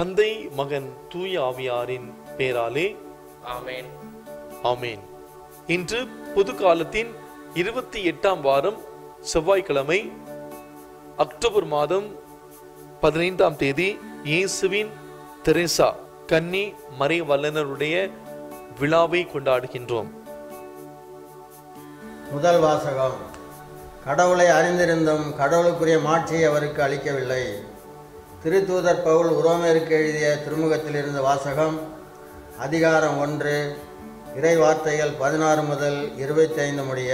தந்தை மகன் தூய ஆவியாரின் பெயராலே ஆமென் ஆமேன் இன்று பொது காலத்தின் இருபத்தி எட்டாம் வாரம் செவ்வாய்க்கிழமை அக்டோபர் மாதம் பதினைந்தாம் தேதி இயேசுவின் தெரேசா கன்னி மறை வல்லனருடைய விழாவை கொண்டாடுகின்றோம் முதல் வாசகம் கடவுளை அறிந்திருந்தும் கடவுளுக்குரிய மாட்சியை அவருக்கு அளிக்கவில்லை திருத்தூதர் பவுல் உரோமேருக்கு எழுதிய திருமுகத்தில் இருந்த வாசகம் அதிகாரம் ஒன்று இறை வார்த்தைகள் பதினாறு முதல் இருபத்தைந்து முடிய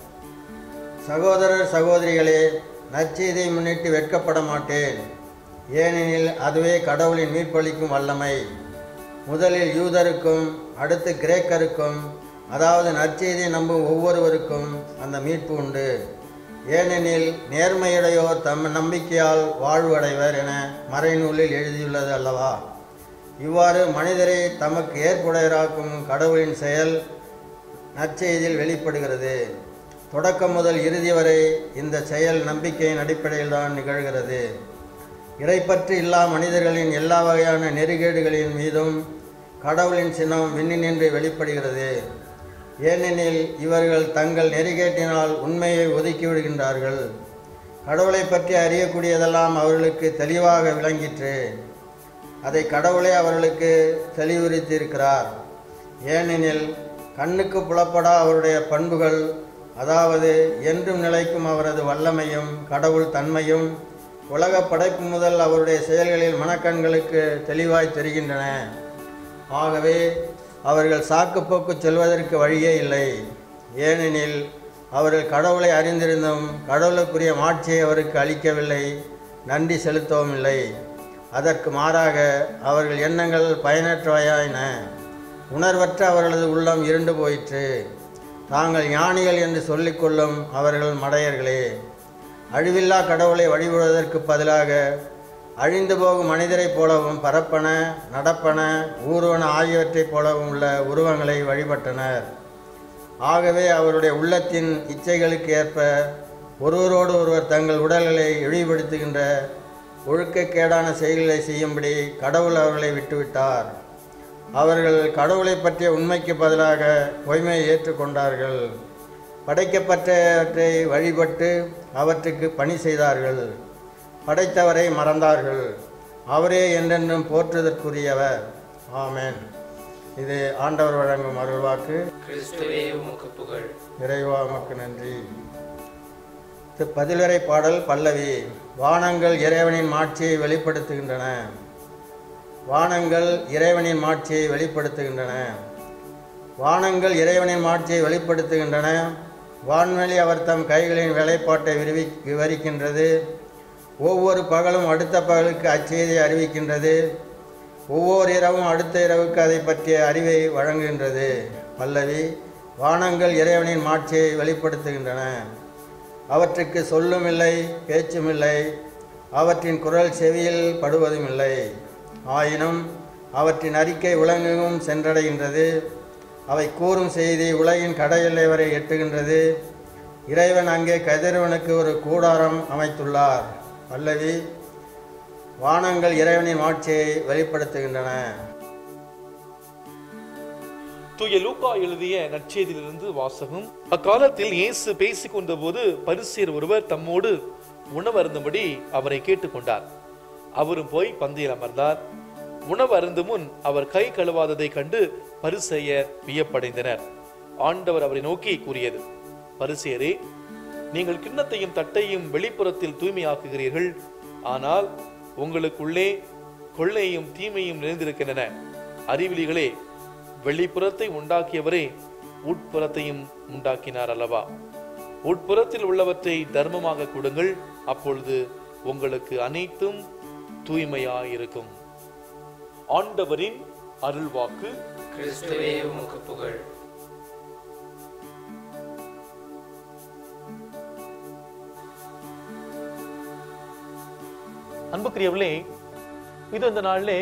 சகோதரர் சகோதரிகளே நற்செய்தியை முன்னிட்டு வெட்கப்பட மாட்டேன் ஏனெனில் அதுவே கடவுளின் மீட்பளிக்கும் வல்லமை முதலில் யூதருக்கும் அடுத்து கிரேக்கருக்கும் அதாவது நற்செய்தியை நம்பும் ஒவ்வொருவருக்கும் அந்த மீட்பு உண்டு ஏனெனில் நேர்மையுடையோர் தம் நம்பிக்கையால் வாழ்வடைவர் என மறைநூலில் எழுதியுள்ளது அல்லவா இவ்வாறு மனிதரை தமக்கு ஏற்புடையராக்கும் கடவுளின் செயல் நற்செய்தியில் வெளிப்படுகிறது தொடக்கம் முதல் இறுதி வரை இந்த செயல் நம்பிக்கையின் அடிப்படையில் தான் நிகழ்கிறது இறைப்பற்று இல்லா மனிதர்களின் எல்லா வகையான நெறிகேடுகளின் மீதும் கடவுளின் சின்னம் விண்ணினின்று வெளிப்படுகிறது ஏனெனில் இவர்கள் தங்கள் நெறிகேட்டினால் உண்மையை ஒதுக்கிவிடுகின்றார்கள் கடவுளை பற்றி அறியக்கூடியதெல்லாம் அவர்களுக்கு தெளிவாக விளங்கிற்று அதை கடவுளே அவர்களுக்கு தெளிவுறுத்தியிருக்கிறார் ஏனெனில் கண்ணுக்கு புலப்படா அவருடைய பண்புகள் அதாவது என்றும் நிலைக்கும் அவரது வல்லமையும் கடவுள் தன்மையும் உலக படைப்பு முதல் அவருடைய செயல்களில் மனக்கண்களுக்கு தெளிவாய் தெரிகின்றன ஆகவே அவர்கள் சாக்குப்போக்கு செல்வதற்கு வழியே இல்லை ஏனெனில் அவர்கள் கடவுளை அறிந்திருந்தும் கடவுளுக்குரிய மாட்சியை அவருக்கு அளிக்கவில்லை நன்றி செலுத்தவும் இல்லை அதற்கு மாறாக அவர்கள் எண்ணங்கள் பயனற்றவையாயின உணர்வற்ற அவர்களது உள்ளம் இருண்டு போயிற்று தாங்கள் ஞானிகள் என்று சொல்லிக்கொள்ளும் அவர்கள் மடையர்களே அழிவில்லா கடவுளை வழிபடுவதற்கு பதிலாக அழிந்து போகும் மனிதரைப் போலவும் பரப்பன நடப்பன ஊர்வன ஆகியவற்றைப் போலவும் உள்ள உருவங்களை வழிபட்டனர் ஆகவே அவருடைய உள்ளத்தின் இச்சைகளுக்கு ஏற்ப ஒருவரோடு ஒருவர் தங்கள் உடல்களை இழிவுபடுத்துகின்ற ஒழுக்கக்கேடான செயல்களை செய்யும்படி கடவுள் அவர்களை விட்டுவிட்டார் அவர்கள் கடவுளை பற்றிய உண்மைக்கு பதிலாக பொய்மையை ஏற்றுக்கொண்டார்கள் படைக்கப்பட்டவற்றை வழிபட்டு அவற்றுக்கு பணி செய்தார்கள் படைத்தவரை மறந்தார்கள் அவரே என்றென்றும் போற்றுதற்குரியவர் ஆமென் இது ஆண்டவர் வழங்கும் அருள்வாக்கு கிறிஸ்துவே உமக்கு புகழ் இறைவா உமக்கு நன்றி இது பதிலுரை பாடல் பல்லவி வானங்கள் இறைவனின் மாட்சியை வெளிப்படுத்துகின்றன வானங்கள் இறைவனின் மாட்சியை வெளிப்படுத்துகின்றன வானங்கள் இறைவனின் மாட்சியை வெளிப்படுத்துகின்றன வான்வெளி அவர் தம் கைகளின் வேலைப்பாட்டை விரிவி விவரிக்கின்றது ஒவ்வொரு பகலும் அடுத்த பகலுக்கு அச்செய்தியை அறிவிக்கின்றது ஒவ்வொரு இரவும் அடுத்த இரவுக்கு அதை பற்றிய அறிவை வழங்குகின்றது பல்லவி வானங்கள் இறைவனின் மாட்சியை வெளிப்படுத்துகின்றன அவற்றுக்கு சொல்லும் இல்லை பேச்சும் இல்லை அவற்றின் குரல் செவியில் படுவதும் இல்லை ஆயினும் அவற்றின் அறிக்கை உலகெங்கும் சென்றடைகின்றது அவை கூறும் செய்தி உலகின் கடையெல்லை வரை எட்டுகின்றது இறைவன் அங்கே கதிரவனுக்கு ஒரு கூடாரம் அமைத்துள்ளார் பல்லவி வானங்கள் இறைவனின் மாட்சியை வெளிப்படுத்துகின்றன தூய லூக்கா எழுதிய நற்செய்தியிலிருந்து வாசகம் அக்காலத்தில் இயேசு பேசிக் கொண்டபோது பரிசேர் ஒருவர் தம்மோடு உணவு அருந்தும்படி அவரை கேட்டுக்கொண்டார் அவரும் போய் பந்தியில் அமர்ந்தார் உணவு அருந்தும் முன் அவர் கை கழுவாததை கண்டு பரிசேயர் வியப்படைந்தனர் ஆண்டவர் அவரை நோக்கி கூறியது பரிசேரே நீங்கள் கிண்ணத்தையும் தட்டையும் வெளிப்புறத்தில் தூய்மையாக்குகிறீர்கள் ஆனால் உங்களுக்குள்ளே கொள்ளையும் தீமையும் நிறைந்திருக்கின்றன அறிவிலிகளே வெளிப்புறத்தை உண்டாக்கியவரே உட்புறத்தையும் உண்டாக்கினார் அல்லவா உட்புறத்தில் உள்ளவற்றை தர்மமாக கொடுங்கள் அப்பொழுது உங்களுக்கு அனைத்தும் தூய்மையாயிருக்கும் ஆண்டவரின் அருள்வாக்கு கிறிஸ்துவே உமக்கு புகழ் அன்புக்குரியவர்களே இது இந்த நாளிலே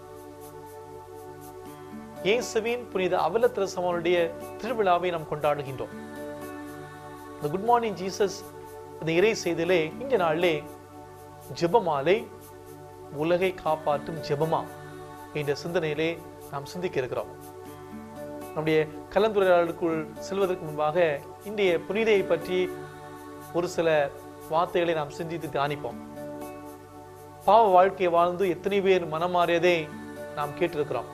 இயேசுவின் புனித அவல திருசமனுடைய திருவிழாவை நாம் கொண்டாடுகின்றோம் இந்த குட் மார்னிங் ஜீசஸ் இந்த இறை செய்தியிலே இந்த நாளிலே ஜெபமாலை உலகை காப்பாற்றும் ஜெபமா என்ற சிந்தனையிலே நாம் சிந்திக்க இருக்கிறோம் நம்முடைய கலந்துரையாடலுக்குள் செல்வதற்கு முன்பாக இன்றைய புனிதையை பற்றி ஒரு சில வார்த்தைகளை நாம் சிந்தித்து தியானிப்போம் பாவ வாழ்க்கை வாழ்ந்து எத்தனை பேர் மனம் மாறியதை நாம் கேட்டிருக்கிறோம்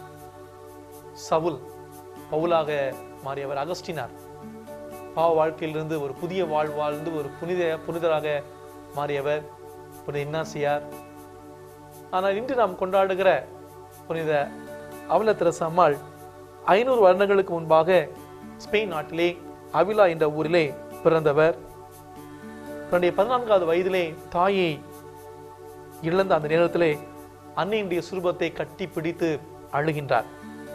சவுல் பவுலாக மாறியவர் அகஸ்டினார் பாவ வாழ்க்கையிலிருந்து ஒரு புதிய வாழ் வாழ்ந்து ஒரு புனித புனிதராக மாறியவர் புனித இன்னாசியார் ஆனால் இன்று நாம் கொண்டாடுகிற புனித அவல தெரசு அம்மாள் ஐநூறு வருடங்களுக்கு முன்பாக ஸ்பெயின் நாட்டிலே அவிலா என்ற ஊரிலே பிறந்தவர் தன்னுடைய பதினான்காவது வயதிலே தாயை இழந்த அந்த நேரத்திலே அன்னையினுடைய சுரூபத்தை கட்டி பிடித்து அழுகின்றார்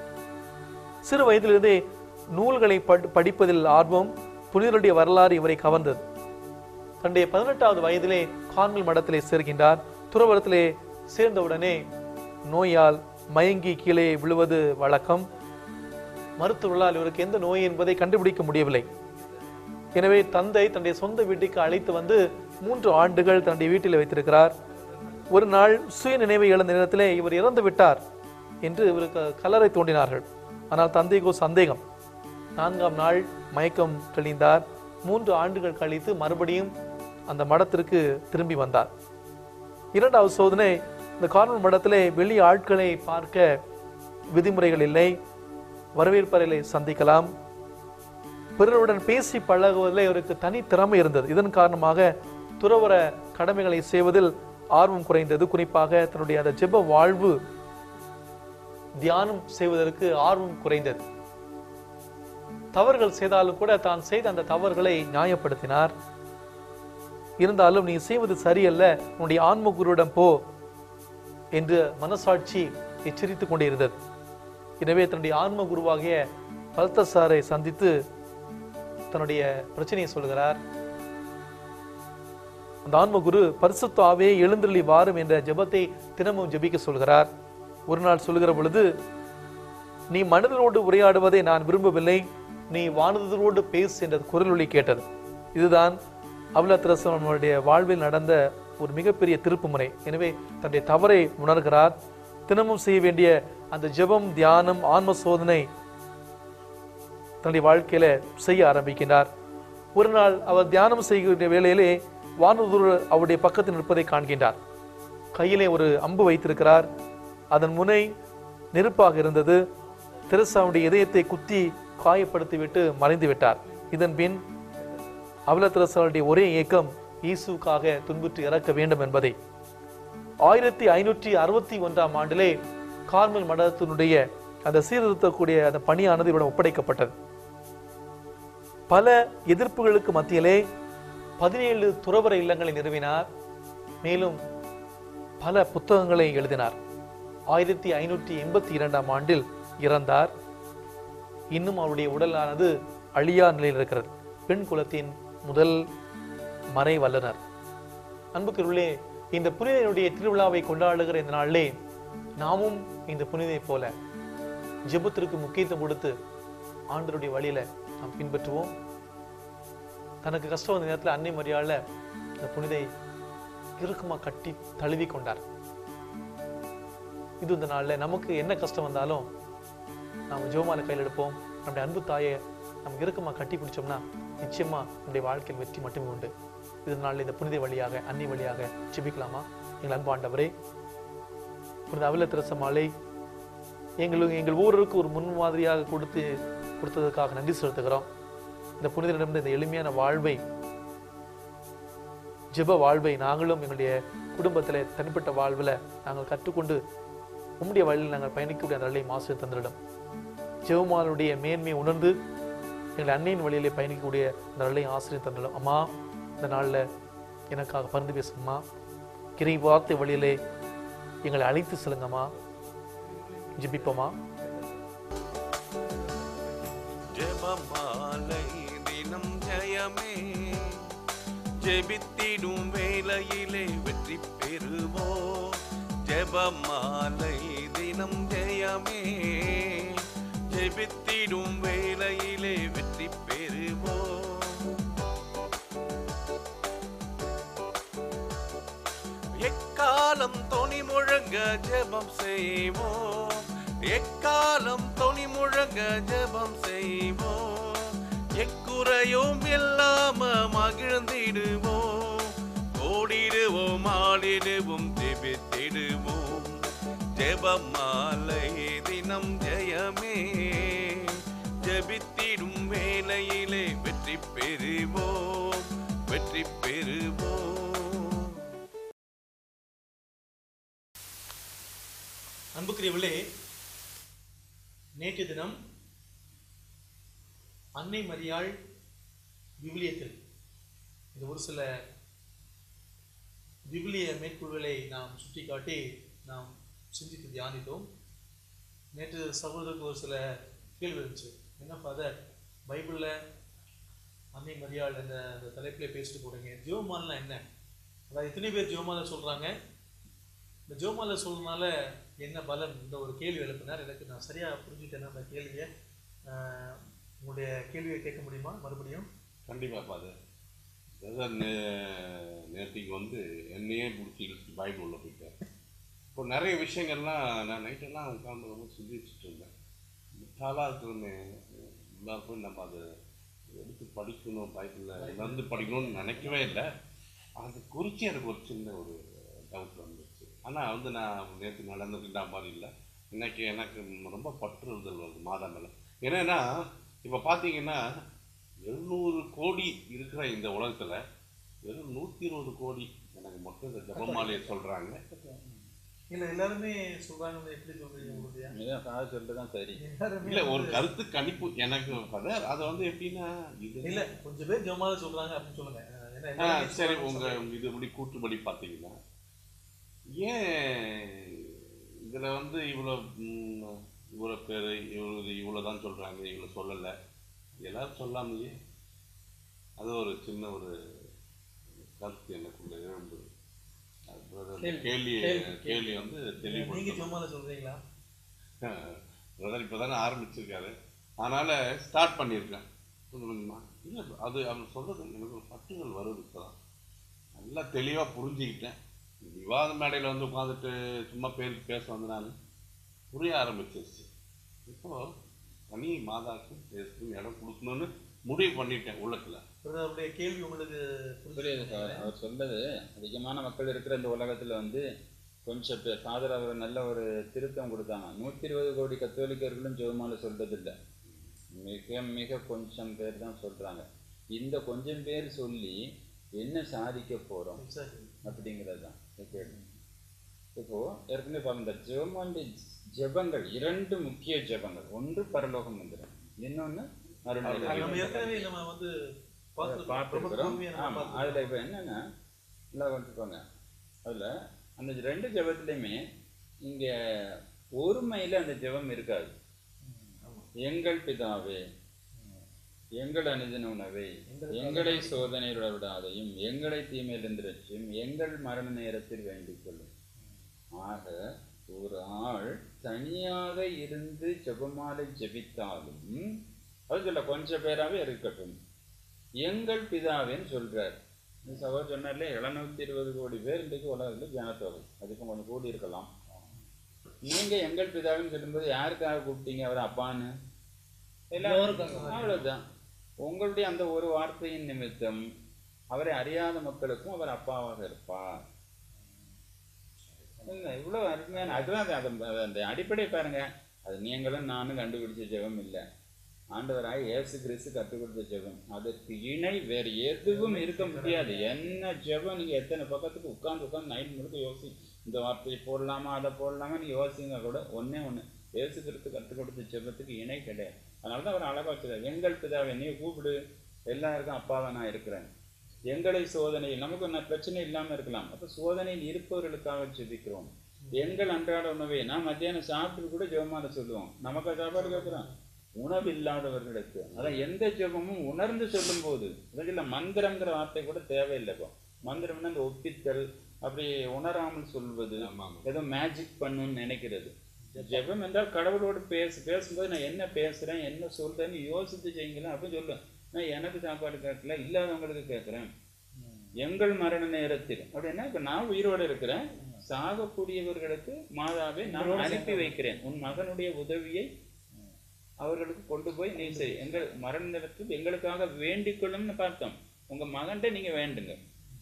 சிறு வயதிலிருந்தே நூல்களை படி- படிப்பதில் ஆர்வம் புனிதருடைய வரலாறு இவரை கவர்ந்தது தன்னுடைய பதினெட்டாவது வயதிலே கார்மல் மடத்திலே சேர்கின்றார் துறவரத்திலே சேர்ந்தவுடனே நோயால் மயங்கி கீழே விழுவது வழக்கம் மருத்துவர்களால் இவருக்கு எந்த நோய் என்பதை கண்டுபிடிக்க முடியவில்லை எனவே தந்தை தன்னுடைய சொந்த வீட்டுக்கு அழைத்து வந்து மூன்று ஆண்டுகள் தன்னுடைய வீட்டில் வைத்திருக்கிறார் ஒரு நாள் சுய நினைவை இழந்த நேரத்திலே இவர் இறந்து விட்டார் என்று இவருக்கு கலரை தோண்டினார்கள் ஆனால் தந்தைக்கோ சந்தேகம் நான்காம் நாள் மயக்கம் தெளிந்தார் மூன்று ஆண்டுகள் கழித்து மறுபடியும் அந்த மடத்திற்கு திரும்பி வந்தார் இரண்டாவது சோதனை இந்த கார்மல் மடத்திலே வெளி ஆட்களை பார்க்க விதிமுறைகள் இல்லை வரவேற்பறைகளை சந்திக்கலாம் பிறருடன் பேசி பழகுவதில் இவருக்கு தனி திறமை இருந்தது இதன் காரணமாக துறவர கடமைகளை செய்வதில் ஆர்வம் குறைந்தது குறிப்பாக தன்னுடைய அந்த ஜெப வாழ்வு தியானம் செய்வதற்கு ஆர்வம் குறைந்தது தவறுகள் செய்தாலும் கூட தான் செய்த அந்த தவறுகளை நியாயப்படுத்தினார் இருந்தாலும் நீ செய்வது சரியல்ல உன்னுடைய ஆன்ம குருவிடம் போ என்று மனசாட்சி எச்சரித்துக் கொண்டே இருந்தது எனவே தன்னுடைய ஆன்ம குருவாகிய பல்தசாரை சந்தித்து தன்னுடைய பிரச்சனையை சொல்கிறார் அந்த ஆன்ம குரு பரிசுத்த ஆவே எழுந்தருளி வாரும் என்ற ஜெபத்தை தினமும் ஜெபிக்க சொல்கிறார் ஒரு நாள் சொல்கிற பொழுது நீ மனிதரோடு உரையாடுவதை நான் விரும்பவில்லை நீ வானதரோடு பேசு என்ற குரல் ஒலி கேட்டது இதுதான் அபுலத்திரசனுடைய வாழ்வில் நடந்த ஒரு மிகப்பெரிய திருப்புமுறை எனவே தன்னுடைய தவறை உணர்கிறார் தினமும் செய்ய வேண்டிய அந்த ஜெபம் தியானம் ஆன்ம சோதனை தன்னுடைய வாழ்க்கையில செய்ய ஆரம்பிக்கின்றார் ஒரு நாள் அவர் தியானம் செய்கிற வேளையிலே வானதூர் அவருடைய பக்கத்தில் நிற்பதை காண்கின்றார் கையிலே ஒரு அம்பு வைத்திருக்கிறார் அதன் முனை நெருப்பாக இருந்தது தெரசாவுடைய இதயத்தை குத்தி காயப்படுத்திவிட்டு மறைந்து விட்டார் இதன் பின் அவல தெரசாவுடைய ஒரே இயக்கம் இயேசுக்காக துன்புற்று இறக்க வேண்டும் என்பதை ஆயிரத்தி ஐநூற்றி அறுபத்தி ஒன்றாம் ஆண்டிலே கார்மல் மடத்தினுடைய அந்த சீர்திருத்தக்கூடிய அந்த பணியானது இவரிடம் ஒப்படைக்கப்பட்டது பல எதிர்ப்புகளுக்கு மத்தியிலே பதினேழு துறவர இல்லங்களை நிறுவினார் மேலும் பல புத்தகங்களை எழுதினார் ஆயிரத்தி ஐநூற்றி எண்பத்தி இரண்டாம் ஆண்டில் இறந்தார் இன்னும் அவருடைய உடலானது அழியா நிலையில் இருக்கிறது பெண் குலத்தின் முதல் மறை வல்லனர் அன்புக்குள்ளே இந்த புனிதனுடைய திருவிழாவை கொண்டாடுகிற இந்த நாளிலே நாமும் இந்த புனிதை போல ஜெபத்திற்கு முக்கியத்துவம் கொடுத்து ஆண்டருடைய வழியில நாம் பின்பற்றுவோம் தனக்கு கஷ்டம் வந்த நேரத்தில் அன்னை மரியாதை இந்த புனிதை இறுக்கமா கட்டி தழுவி கொண்டார் இது இந்த நாள்ல நமக்கு என்ன கஷ்டம் வந்தாலும் நாம் ஜெபமால கையில் எடுப்போம் நம்முடைய அன்பு தாயை நம்ம இறுக்கமா கட்டி பிடிச்சோம்னா நிச்சயமா நம்முடைய வாழ்க்கையில் வெற்றி மட்டுமே உண்டு இதனால இந்த புனித வழியாக அன்னி வழியாக ஜெபிக்கலாமா எங்கள் அன்பு ஆண்டவரே புனித அவில திரச மாலை எங்களுக்கு எங்கள் ஊருக்கு ஒரு முன்மாதிரியாக கொடுத்து கொடுத்ததுக்காக நன்றி செலுத்துகிறோம் இந்த புனிதரிடமிருந்து இந்த எளிமையான வாழ்வை ஜெப வாழ்வை நாங்களும் எங்களுடைய குடும்பத்தில் தனிப்பட்ட வாழ்வில் நாங்கள் கற்றுக்கொண்டு உம்முடைய வழியில் நாங்கள் பயணிக்கக்கூடிய அந்த நல்லை மாசு தந்திரிடம் ஜெபமானுடைய மேன்மையை உணர்ந்து எங்கள் அன்னையின் வழியிலே பயணிக்கக்கூடிய அந்த நல்லை ஆசிரியர் தந்திரிடம் அம்மா இந்த நாளில் எனக்காக பருந்து பேசுங்கம்மா கிரை வார்த்தை வழியிலே எங்களை அழைத்து செல்லுங்கம்மா ஜெபிப்போமா ஜெபமாலை தினம் ஜெயமே ஜெபித்திடும் வேளையிலே வெற்றி பெறுவோ ஜெபமாலை தினம் ஜெயமே ஜெபித்திடும் வேளையிலே வெற்றி பெறுவோ எக்கால எக்காலம் தொனி முழங்க ஜெபம் செய்வோம் எக்காலம் தொனி முழங்க ஜெபம் செய்வோம் எக்குறையும் இல்லாம மகிழ்ந்திடுவோம் ஓடிடுவோம் ஆடிடுவோம் ஜெபித்திடுவோம் ஜெபம் மாலை தினம் ஜெயமே ஜெபித்திடும் வேளையிலே வெற்றி பெறுவோம் வெற்றி பெறுவோம் அன்புக்குரியவர்களே நேற்று தினம் அன்னை மரியாள் விவிலியத்தில் இது ஒரு சில விவிலிய மேற்கோள்களை நாம் சுட்டிக்காட்டி நாம் சிந்தித்து தியானித்தோம் நேற்று சகோதரருக்கு ஒரு சில கேள்வி இருந்துச்சு என்ன ஃபாதர் பைபிளில் அன்னை மரியாள் அந்த அந்த தலைப்பில் பேசிட்டு போறீங்க ஜியோமால்னா என்ன அதாவது எத்தனை பேர் ஜியோமால சொல்றாங்க இந்த ஜோமால சொல்றதுனால என்ன பலன் இந்த ஒரு கேள்வி எழுப்பினார் எனக்கு நான் சரியா புரிஞ்சுட்டேன் அந்த கேள்வியை ஆஹ், உங்களுடைய கேள்வியை கேட்க முடியுமா மறுபடியும் கண்டிப்பாக ஃபாதர் பிரதர் நே நேற்றுக்கு வந்து என்னையே பிடிச்சி இழுத்து பைபிள் உள்ள போயிட்டேன் இப்போ நிறைய விஷயங்கள்லாம் நான் நைட்டெல்லாம் உட்காந்து ரொம்ப சிந்திச்சுட்டு இருந்தேன் முட்டாளாக இருக்கிறோமே எல்லாருக்கும் நம்ம அதை எடுத்து படிக்கணும் பைபிளில் வந்து படிக்கணும்னு நினைக்கவே இல்லை அது குறித்து எனக்கு ஒரு சின்ன ஒரு டவுட் வந்துச்சு ஆனால் வந்து நான் நேற்று நடந்துக்கிட்ட மாதிரி இல்லை இன்னைக்கு எனக்கு ரொம்ப பற்றுறுதல் வருது மாதா மேலே என்னன்னா இப்போ பார்த்தீங்கன்னா எழுநூறு கோடி இருக்கிற இந்த உலகத்துல வெறும் நூற்றி இருபது கோடி எனக்கு மட்டும் இந்த ஜபமாலையை சொல்றாங்க இல்ல எல்லாருமே சொல்றாங்கன்னு எப்படி சொல்றீங்க உங்களுடைய இதான் சார் சொல்லிட்டு தான் சரி எல்லாருமே இல்ல ஒரு வந்து- கருத்து கணிப்பு எனக்கு ஃபாதர் அது வந்து எப்படின்னா இது இல்ல கொஞ்சம் பேர் ஜோமால சொல்றாங்க அப்படின்னு சொல்லுங்க ஆஹ், ஏன்னா ஆ, எல்லாருமே சரி சொல்றாங்கன்னு உங்க சொல்றீங்க. இது இப்படி கூற்றுப்படி பார்த்தீங்கன்னா ஏன் இதுல வந்து இவ்வளோ ம், இவ்வளோ பேர் இவ்வளோ இவ்வளோ தான் சொல்றாங்க இவ்வளோ சொல்லலை எல்லாரும் சொல்லாமலையே அது ஒரு சின்ன ஒரு கருத்து எனக்குள்ள எழும்புது அது brother, இந்த கேள்வி, கேள்வி கேள்வி, கேள்வி வந்து நீங்க தெளிவுபடுத்தணும் ஜோமால சொல்றீங்களா பிரதர் இப்போ தானே ஆரம்பிச்சிருக்காரு அதனால ஸ்டார்ட் பண்ணியிருக்கேன் கொஞ்சம் கொஞ்சமா இல்லை அது அவர் சொல்றது எனக்கு ஒரு பட்டுகள் வருது இப்போ நல்லா தெளிவாக புரிஞ்சுக்கிட்டேன் விவாத மேடையில் வந்து உட்காந்துட்டு சும்மா பேருக்கு பேச வந்து நான் புரிய ஆரம்பிச்சிருச்சு இப்போ தனி மாதாக்கு பேசுக்கு இடம் கொடுக்கணும்னு முடிவு பண்ணிட்டேன் உள்ளத்துல பிரதர், அவருடைய கேள்வி உங்களுக்கு புரியுது புரியுது சார் அவர் சொல்றது அதிகமான மக்கள் இருக்கிற இந்த உலகத்துல வந்து கொஞ்சம் பேர் ஃபாதர் அவர் நல்ல ஒரு திருத்தம் கொடுத்தாங்க நூற்றி இருபது கோடி கத்தோலிக்கர்களும் ஜெபமால சொல்றது இல்ல மிக மிக கொஞ்சம் பேர் தான் சொல்றாங்க இந்த கொஞ்சம் பேர் சொல்லி என்ன சாதிக்க போறோம் Exactly. அப்படிங்கிறது தான் இந்த கேள்வி இப்போ ஏற்கனவே பாருங்க ஜெபமாண்டி ஜெபங்கள் இரண்டு முக்கிய ஜெபங்கள் ஒன்று பரலோகம் மந்திரம் இன்னொன்னு நம்ம அருள் ஏற்கனவே நம்ம வந்து பார்த்திருக்கோம். ரொம்ப பார்த்துருக்குறோம் பொறுமையா நம்ம ஆமாம் பார்த்திருக்கோம். அதில் இப்போ என்னென்னா நல்லா வந்துருப்பாங்க அதில் அந்த ரெண்டு ஜெபத்துலையுமே இங்கே ஒருமையில் அந்த ஜெபம் இருக்காது எங்கள் பிதாவே எங்கள் அனுதின உணவை எங்களை சோதனையில் விடாதையும் எங்களை தீமையிலிருந்து ரட்சியும் எங்கள் மரண நேரத்தில் வேண்டிக் கொள்ளும் ஆக ஒரு ஆள் தனியாக இருந்து ஜெபமாலை ஜெபித்தாலும் அது சொல்ல கொஞ்சம் பேராவே இருக்கட்டும் எங்கள் பிதாவேன்னு சொல்றார் இந்த சகோதரர் சொன்னார்ல எழுநூத்தி இருபது கோடி பேர் இன்றைக்கு உலகத்தில் ஜனத்தொகை அதுக்கு கொஞ்சம் கூடி இருக்கலாம் நீங்க எங்கள் பிதாவின்னு சொல்லும்போது யாருக்காக கூப்பிட்டீங்க அவர் அப்பான்னு எல்லாருக்கும் அவ்வளவுதான் உங்களுடைய அந்த ஒரு வார்த்தையின் நிமித்தம் அவரை அறியாத மக்களுக்கும் அவர் அப்பாவாக இருப்பார் இல்ல, இவ்வளவு அருமையான அதுதான் அது- அது- அது அந்த அடிப்படை பாருங்க அது நீங்களும் நானும் கண்டுபிடிச்ச ஜெபம் இல்லை ஆண்டவராய் இயேசு கிறிஸ்து கற்றுக் கொடுத்த ஜெபம் அதற்கு இணை வேறு எதுவும் இருக்க முடியாது என்ன ஜெபம் நீங்க எத்தனை பக்கத்துக்கு உட்கார்ந்து உட்கார்ந்து நைட் முழுக்க யோசி இந்த வார்த்தையை போடலாமா அதை போடலாமா நீ யோசிங்க கூட ஒண்ணே ஒண்ணு இயேசு கிறிஸ்து கற்றுக் கொடுத்த ஜெபத்துக்கு இணை கிடையாது அதனால தான் அவர் அழகா வச்சுருக்காரு எங்கள் பிதாவை நீ கூப்பிடு எல்லாருக்கும் அப்பாவை நான் இருக்கிறேன் எங்களை சோதனையில் நமக்கு ஒன்றும் பிரச்சனை இல்லாம இருக்கலாம் அப்ப சோதனையில் இருப்பவர்களுக்காக ஜெபிக்கிறோம் எங்கள் அன்றாட உணவை நான் மத்தியானம் சாப்பிட்டு கூட ஜெபமான சொல்லுவோம் நமக்கு சாப்பாடு கேட்கிறோம் உணவு இல்லாதவர்களுக்கு அதான் எந்த ஜெபமும் உணர்ந்து சொல்லும் போது இல்லை மந்திரங்கிற வார்த்தை கூட தேவையில்லை இப்போ மந்திரம்னா இந்த ஒப்பித்தல் அப்படி உணராமல் சொல்வது ஆமா, ஆமா. ஏதோ மேஜிக் பண்ணுன்னு நினைக்கிறது ஜெபம் என்றால் கடவுளோடு பேசு பேசும்போது நான் என்ன பேசுறேன் என்ன சொல்றேன்னு யோசித்து செய்யுங்களேன் அப்படின்னு சொல்லுவேன் நான் எனக்கு சாப்பாடு கேட்கல இல்லாதவங்களுக்கு கேட்குறேன் எங்கள் மரண நேரத்தில் அப்படின்னா இப்ப நான் உயிரோடு இருக்கிறேன் சாகக்கூடியவர்களுக்கு மாதாவை நான் அனுப்பி வைக்கிறேன் உன் மகனுடைய உதவியை அவர்களுக்கு கொண்டு போய் நீ சரி எங்கள் மரண நேரத்தில் எங்களுக்காக வேண்டிக் கொள்ளும்னு பார்த்தோம் உங்க மகன்கிட்ட நீங்க வேண்டுங்க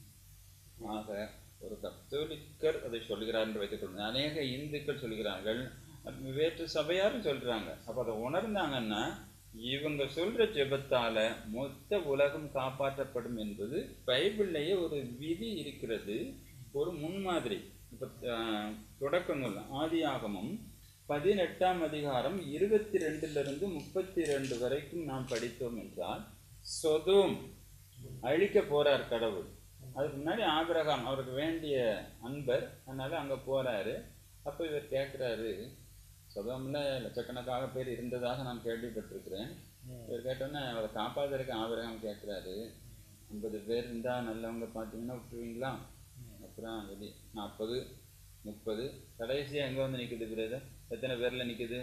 ஆக ஒரு கத்தோலிக்கர் அதை சொல்கிறார் என்று வைத்துக் கொள்ளுங்க அநேக இந்துக்கள் சொல்கிறார்கள் வேற்று சபையாரும் சொல்றாங்க அப்ப அதை உணர்ந்தாங்கன்னா இவங்க சொல்ற ஜெபத்தால மொத்த உலகம் காப்பாற்றப்படும் என்பது பைபிள்லயே ஒரு விதி இருக்கிறது ஒரு முன்மாதிரி இப்ப ஆஹ், தொடக்கங்கள் ஆதி ஆகமம் பதினெட்டாம் அதிகாரம் இருபத்தி ரெண்டுல இருந்து முப்பத்தி ரெண்டு வரைக்கும் நாம் படித்தோம் என்றால் சொதோம் அழிக்க போறார் கடவுள் அதுக்கு முன்னாடி ஆபிரகாம் அவருக்கு வேண்டிய அன்பர் அதனால அங்க போறாரு அப்ப இவர் கேட்கிறாரு சொதோம்ல லட்சக்கணக்காக பேர் இருந்ததாக நான் கேள்விப்பட்டிருக்கிறேன் இவர் கேட்டோன்னே அவரை காப்பாத்துறதுக்கு ஆபிரகாம் கேட்கிறாரு ஐம்பது பேர் இருந்தா நல்லவங்க பார்த்தீங்கன்னா விட்டுருவீங்களா அப்புறம் வெளி நாற்பது முப்பது கடைசியா எங்க வந்து நிக்குது பிரதர் எத்தனை பேர்ல நிக்குது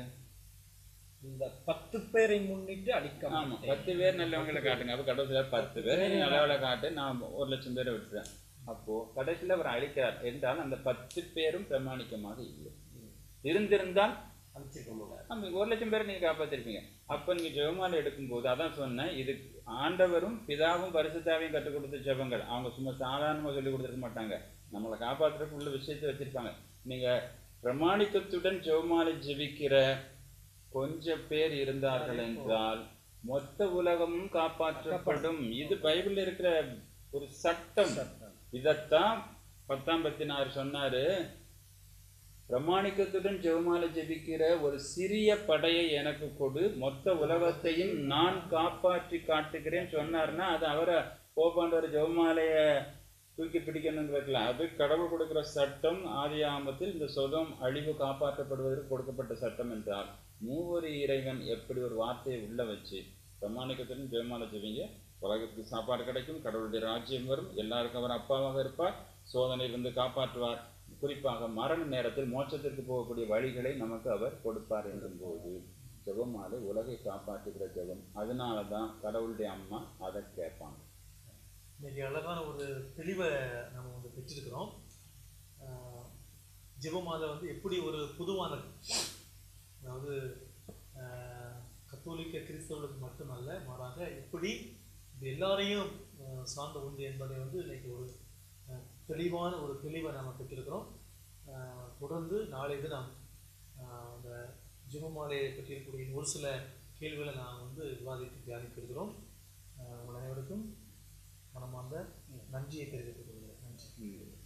இந்த பத்து பேரை முன்னிட்டு அடிக்க ஆமா பத்து பேர் நல்லவங்களை காட்டுங்க அப்ப கடைசியில பத்து பேர் நீ நல்லவளை காட்டு நான் ஒரு லட்சம் பேரை விட்டுறேன் அப்போ கடைசியில அவர் அழிக்கிறார் என்றால் அந்த பத்து பேரும் பிரமாணிக்கமாக இல்லை இருந்திருந்தால் அனுப்பிச்சிருக்க முடியாது நம்ம ஒரு லட்சம் பேரை நீங்க காப்பாத்திருப்பீங்க அப்ப நீங்க ஜெபமாலை எடுக்கும்போது அதான் சொன்னேன் இது ஆண்டவரும் பிதாவும் பரிசுத்தாவையும் கற்றுக் கொடுத்த ஜெபங்கள் அவங்க சும்மா சாதாரணமா சொல்லி கொடுத்துருக்க மாட்டாங்க நம்மளை காப்பாத்துறதுக்கு உள்ள விஷயத்தை வச்சிருப்பாங்க நீங்க பிரமாணிக்கத்துடன் ஜெபமாலை ஜெபிக்கிற கொஞ்சம் பேர் இருந்தார்கள் என்றால் மொத்த உலகமும் காப்பாற்றப்படும் இது பைபிள்ல இருக்கிற ஒரு சட்டம் இதத்தான் பத்தாம் பத்தினார் சொன்னாரு பிரமாணிக்கத்துடன் ஜெபமாலை ஜெபிக்கிற ஒரு சிறிய படையை எனக்கு கொடு மொத்த உலகத்தையும் நான் காப்பாற்றி காட்டுகிறேன் சொன்னார்னா அது அவரை போப்பாண்டவர் ஜெபமாலைய தூக்கி பிடிக்கணும்னு இருக்கலாம் அது கடவுள் கொடுக்கிற சட்டம் ஆதி ஆமத்தில் இந்த சொதம் அழிவு காப்பாற்றப்படுவதற்கு கொடுக்கப்பட்ட சட்டம் என்றால் மூவொரு இறைவன் எப்படி ஒரு வார்த்தையை உள்ள வச்சு பிரமாணிக்கத்துடன் ஜெபமாலை ஜெபிங்க உலகத்துக்கு சாப்பாடு கிடைக்கும் கடவுளுடைய ராஜ்யம் வரும் எல்லாருக்கும் அவர் அப்பாவாக இருப்பார் சோதனையிலிருந்து காப்பாற்றுவார் குறிப்பாக மரண நேரத்தில் மோட்சத்திற்கு போகக்கூடிய வழிகளை நமக்கு அவர் கொடுப்பார் என்றும்போது ஜெபமாலை உலகை காப்பாற்றுகிற ஜெபம் அதனால தான் கடவுளுடைய அம்மா அதை கேட்பாங்க இன்னைக்கு அழகான ஒரு தெளிவை நம்ம வந்து பெற்றிருக்கிறோம் ஆஹ் ஜெபமாலை வந்து எப்படி ஒரு புதுவானது அதாவது ஆஹ் கத்தோலிக்க கிறிஸ்தவர்களுக்கு மட்டுமல்ல மாறாக எப்படி இது எல்லாரையும் ஆஹ் சார்ந்த ஒன்று என்பதை வந்து இன்னைக்கு ஒரு ஆஹ் தெளிவான ஒரு தெளிவை நாம் பெற்றிருக்கிறோம் ஆஹ் தொடர்ந்து நாளை தினம் ஆஹ் அந்த ஜெபமாலையை பற்றி இருக்கக்கூடிய ஒரு சில கேள்விகளை நான் வந்து விவாதித்து தியானிக்க இருக்கிறோம் ஆஹ் உங்கள் அனைவருக்கும் மனமார்ந்த நன்றியை தெரிவித்துக் கொள்கிறேன் நன்றி ம்.